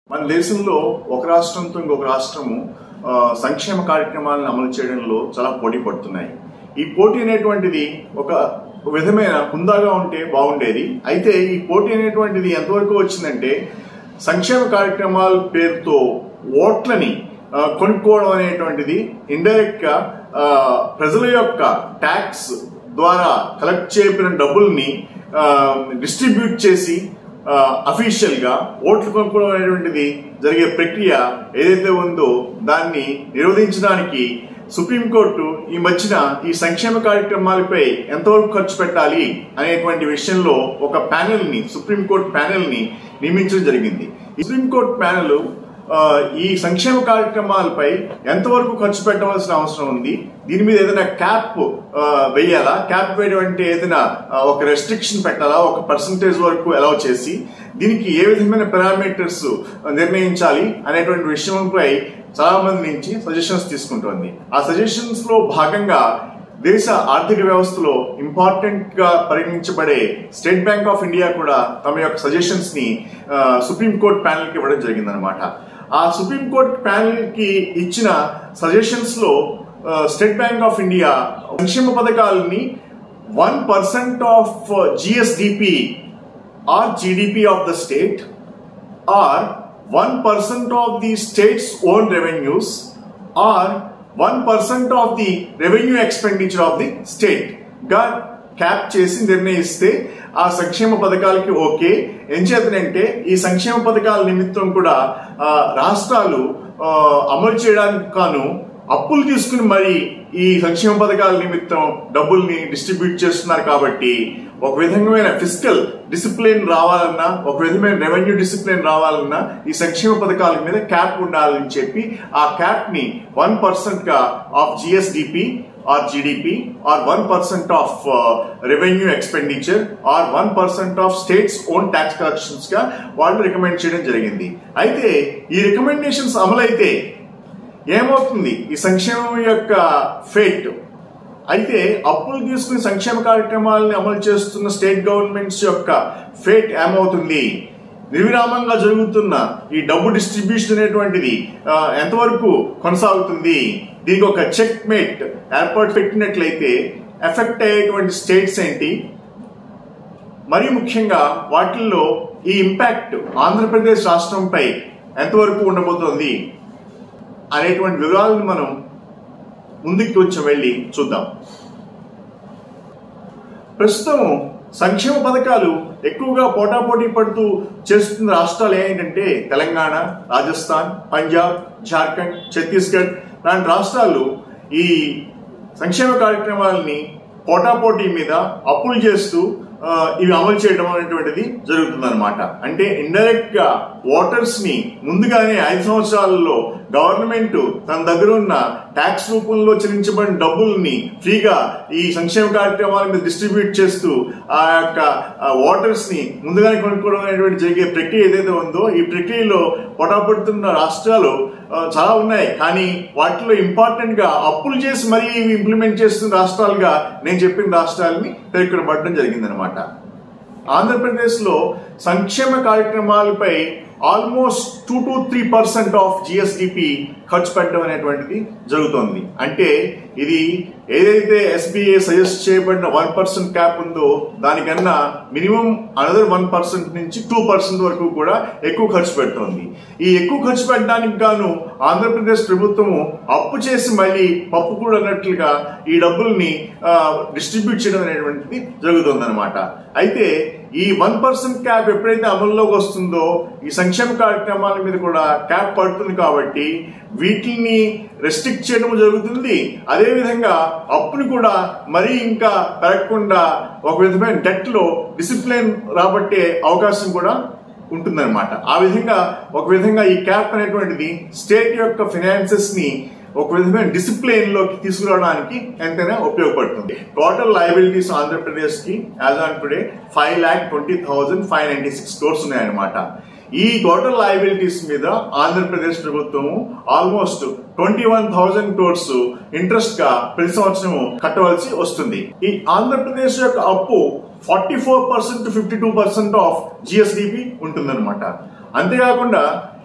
మన దేశంలో ఒక రాష్ట్రంతో ఇంకొక రాష్ట్రము ఆ, సంక్షేమ కార్యక్రమాలను అమలు చేయడంలో చాలా పోటీ పడుతున్నాయి ఈ పోటీ అనేటువంటిది ఒక విధమైన హుందాగా ఉంటే బాగుండేది అయితే ఈ పోటీ అనేటువంటిది ఎంతవరకు వచ్చిందంటే సంక్షేమ కార్యక్రమాల పేరుతో ఓట్లని ఆ, కొనుక్కోవడం అనేటువంటిది ఇండైరెక్ట్ గా ఆ, ప్రజల యొక్క ట్యాక్స్ ద్వారా కలెక్ట్ చేయబడిన డబ్బుల్ని డిస్ట్రిబ్యూట్ చేసి అఫీషియల్ గా ఓట్లు కొనుక్కోవడం అనేటువంటిది జరిగే ప్రక్రియ ఏదైతే ఉందో దాన్ని నిరోధించడానికి సుప్రీంకోర్టు ఈ మధ్యన ఈ సంక్షేమ కార్యక్రమాలపై ఎంతవరకు ఖర్చు పెట్టాలి అనేటువంటి విషయంలో ఒక ప్యానెల్ ని సుప్రీంకోర్టు ప్యానెల్ ని నియమించడం జరిగింది ఈ సుప్రీంకోర్టు ప్యానెల్ ఆ, ఈ సంక్షేమ కార్యక్రమాలపై ఎంతవరకు ఖర్చు పెట్టవలసిన అవసరం ఉంది దీని మీద ఏదైనా క్యాప్ ఆ, వేయాలా క్యాప్ వేయడం అంటే ఏదైనా ఆ, ఒక రెస్ట్రిక్షన్ పెట్టాలా ఒక పర్సంటేజ్ వరకు అలౌ చేసి దీనికి ఏ విధమైన పారామీటర్స్ నిర్ణయించాలి అనేటువంటి విషయంపై చాలా మంది నుంచి సజెషన్స్ తీసుకుంటోంది ఆ సజెషన్స్ లో భాగంగా దేశ ఆర్థిక వ్యవస్థలో ఇంపార్టెంట్ గా పరిగణించబడే స్టేట్ బ్యాంక్ ఆఫ్ ఇండియా కూడా తమ యొక్క సజెషన్స్ ని సుప్రీంకోర్టు ప్యానెల్ కి ఇవ్వడం జరిగిందనమాట ఆ సుప్రీంకోర్టు ప్యానెల్ కి ఇచ్చిన సజెషన్స్ లో స్టేట్ బ్యాంక్ ఆఫ్ ఇండియా సంక్షేమ పథకాలని one percent of GSDP or GDP of the state or 1% of the state's own revenues or 1% of the revenue expenditure of the state గా క్యాప్ చేసి నిర్ణయిస్తే ఆ సంక్షేమ పథకాలకి ఓకే ఏం చేతనంటే ఈ సంక్షేమ పథకాల నిమిత్తం కూడా ఆ, రాష్ట్రాలు ఆ, అమలు చేయడానికి కాను అప్పులు తీసుకుని మరి ఈ సంక్షేమ పథకాల నిమిత్తం డబ్బుల్ని డిస్ట్రిబ్యూట్ చేస్తున్నారు కాబట్టి ఒక విధమైన ఫిజికల్ డిసిప్లిన్ రావాలన్నా ఒక విధమైన రెవెన్యూ డిసిప్లిన్ రావాలన్నా ఈ సంక్షేమ పథకాల మీద క్యాప్ ఉండాలని చెప్పి ఆ క్యాప్ ని వన్ పర్సెంట్ గా of GSDP or GDP or one percent of revenue expenditure or one percent of state's own tax collections గా వాళ్ళు రికమెండ్ చేయడం జరిగింది అయితే ఈ రికమెండేషన్స్ అమలైతే ఏమవుతుంది ఈ సంక్షేమం యొక్క ఫేట్ అయితే అప్పులు తీసుకుని సంక్షేమ కార్యక్రమాలను అమలు చేస్తున్న స్టేట్ గవర్నమెంట్స్ యొక్క ఫేట్ ఏమవుతుంది నిర్విరామంగా జరుగుతున్న ఈ డబ్బు డిస్ట్రిబ్యూషన్ అనేటువంటిది ఆ, ఎంతవరకు కొనసాగుతుంది దీనికి ఒక చెక్ మేట్ ఏర్పాటు పెట్టినట్లయితే ఎఫెక్ట్ అయ్యేటువంటి స్టేట్స్ ఏంటి మరీ ముఖ్యంగా వాటిల్లో ఈ ఇంపాక్ట్ ఆంధ్రప్రదేశ్ రాష్ట్రంపై ఎంతవరకు ఉండబోతోంది అనేటువంటి వివరాలను మనం ముందుకు కొంచెం వెళ్ళి చూద్దాం ప్రస్తుతం సంక్షేమ పథకాలు ఎక్కువగా పోటాపోటీ పడుతూ చేస్తున్న రాష్ట్రాలు ఏంటంటే తెలంగాణ రాజస్థాన్ పంజాబ్ జార్ఖండ్ ఛత్తీస్గఢ్ లాంటి రాష్ట్రాలు ఈ సంక్షేమ కార్యక్రమాలని పోటాపోటీ మీద అప్పులు చేస్తూ ఆ, ఇవి అమలు చేయడం అనేటువంటిది జరుగుతుందన్నమాట అంటే ఇండైరెక్ట్ గా ఓటర్స్ ని ముందుగానే ఐదు సంవత్సరాలలో గవర్నమెంట్ తన దగ్గర ఉన్న ట్యాక్స్ రూపంలో చెల్లించబడిన డబ్బుల్ని ఫ్రీగా ఈ సంక్షేమ కార్యక్రమాల మీద డిస్ట్రిబ్యూట్ చేస్తూ ఆ యొక్క ఓటర్స్ ని ముందుగానే కొనుక్కోవడం అనేటువంటి జరిగే ప్రక్రియ ఏదైతే ఉందో ఈ ప్రక్రియలో పొటాపడుతున్న రాష్ట్రాలు ఆ, చాలా ఉన్నాయి కానీ వాటిలో ఇంపార్టెంట్ గా అప్పులు చేసి మరీ ఇవి ఇంప్లిమెంట్ చేస్తున్న రాష్ట్రాలుగా నేను చెప్పిన రాష్ట్రాలని పేర్కొనబడడం జరిగిందనమాట ఆంధ్రప్రదేశ్ లో సంక్షేమ కార్యక్రమాలపై almost two to three percent of GSDP ఖర్చు పెట్టడం అనేటువంటిది జరుగుతోంది అంటే ఇది ఏదైతే ఎస్బీఐ సజెస్ట్ చేయబడిన వన్ పర్సెంట్ క్యాప్ ఉందో దానికన్నా మినిమం అనదర్ వన్ పర్సెంట్ నుంచి టూ పర్సెంట్ వరకు కూడా ఎక్కువ ఖర్చు పెడుతోంది ఈ ఎక్కువ ఖర్చు పెట్టడానికి గాను ఆంధ్రప్రదేశ్ ప్రభుత్వము అప్పు చేసి మళ్ళీ పప్పు కూడా అన్నట్లుగా ఈ డబ్బుల్ని డిస్ట్రిబ్యూట్ చేయడం అనేటువంటిది జరుగుతుందన్నమాట అయితే ఈ వన్ పర్సెంట్ క్యాప్ ఎప్పుడైతే అమల్లోకి వస్తుందో ఈ సంక్షేమ కార్యక్రమాల మీద కూడా క్యాప్ పడుతుంది కాబట్టి వీటిని రెస్ట్రిక్ట్ చేయడం జరుగుతుంది అదే విధంగా అప్పుని కూడా మరీ ఇంకా పెరగకుండా ఒక విధమైన డెట్ లో డిసిప్లిన్ రాబట్టే అవకాశం కూడా ఉంటుందన్నమాట ఆ విధంగా ఒక విధంగా ఈ క్యాప్ అనేటువంటిది స్టేట్ యొక్క ఫినాన్సెస్ ని ఒక విధమైన డిసిప్లిన్ లోకి తీసుకురావడానికి ఎంతైనా ఉపయోగపడుతుంది టోటల్ లయబిలిటీస్ ఆంధ్రప్రదేశ్ కి as on today five lakh twenty thousand five ninety six crores ఉన్నాయన్నమాట ఈ టోటల్ లయబిలిటీస్ మీద ఆంధ్రప్రదేశ్ ప్రభుత్వం almost twenty one thousand crores interest గా ప్రతి సంవత్సరం కట్టవలసి వస్తుంది ఈ ఆంధ్రప్రదేశ్ యొక్క అప్పు forty four percent fifty two percent of GSDP ఉంటుందన్నమాట అంతేకాకుండా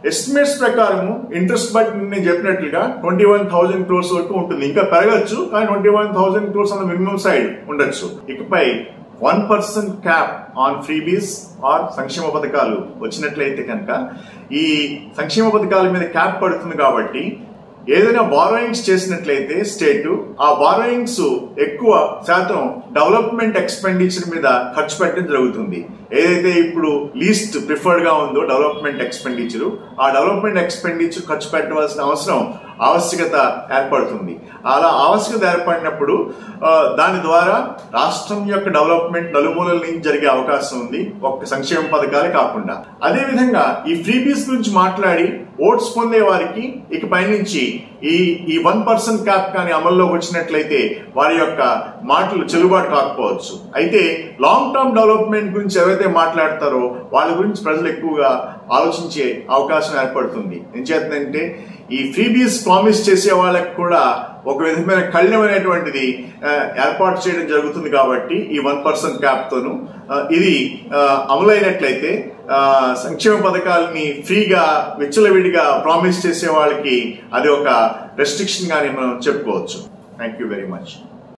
ఎస్టిమేట్స్ ప్రకారం ఇంట్రెస్ట్ బట్ నేను చెప్పినట్లుగా ట్వంటీ వన్ థౌసండ్ క్రోర్స్ వరకు ఉంటుంది ఇంకా పెరగచ్చు కానీ ట్వంటీ వన్ థౌసండ్ క్రోర్స్ అన్న మినిమం సైడ్ ఉండొచ్చు ఇకపై one percent cap on freebies or సంక్షేమ పథకాలు వచ్చినట్లయితే కనుక ఈ సంక్షేమ పథకాల మీద క్యాప్ పడుతుంది కాబట్టి ఏదైనా బారోయింగ్స్ చేసినట్లయితే స్టేట్ ఆ బారోయింగ్స్ ఎక్కువ శాతం డెవలప్మెంట్ ఎక్స్పెండిచర్ మీద ఖర్చు పెట్టడం జరుగుతుంది ఏదైతే ఇప్పుడు లీస్ట్ ప్రిఫర్డ్ గా ఉందో డెవలప్మెంట్ ఎక్స్పెండిచర్ ఆ డెవలప్మెంట్ ఎక్స్పెండిచర్ ఖర్చు పెట్టవలసిన అవసరం ఆవశ్యకత ఏర్పడుతుంది అలా ఆవశ్యకత ఏర్పడినప్పుడు ఆ, దాని ద్వారా రాష్ట్రం యొక్క డెవలప్మెంట్ నలుమూలల నుంచి జరిగే అవకాశం ఉంది ఒక్క సంక్షేమ పథకాలే కాకుండా అదే విధంగా ఈ ఫ్రీబీస్ గురించి మాట్లాడి ఓట్స్ పొందే వారికి ఇక పైనుంచి ఈ ఈ వన్ పర్సెంట్ క్యాప్ కానీ అమల్లోకి వచ్చినట్లయితే వారి యొక్క మాటలు చెల్లుబాటు కాకపోవచ్చు అయితే లాంగ్ టర్మ్ డెవలప్మెంట్ గురించి ఎవరైతే మాట్లాడతారో వాళ్ళ గురించి ప్రజలు ఎక్కువగా ఆలోచించే అవకాశం ఏర్పడుతుంది ఏం చేస్తుందంటే ఈ ఫ్రీబీస్ ప్రామిస్ చేసే వాళ్ళకి కూడా ఒక విధమైన కళ్యమైనటువంటిది ఆ, ఏర్పాటు చేయడం జరుగుతుంది కాబట్టి ఈ వన్ పర్సెంట్ క్యాప్ తోను ఆ, ఇది ఆ, అమలైనట్లయితే ఆ, సంక్షేమ పథకాలని ఫ్రీగా విచ్చలవిడిగా ప్రామిస్ చేసే వాళ్ళకి అది ఒక రెస్ట్రిక్షన్ గానే మనం చెప్పుకోవచ్చు థ్యాంక్ యూ వెరీ మచ్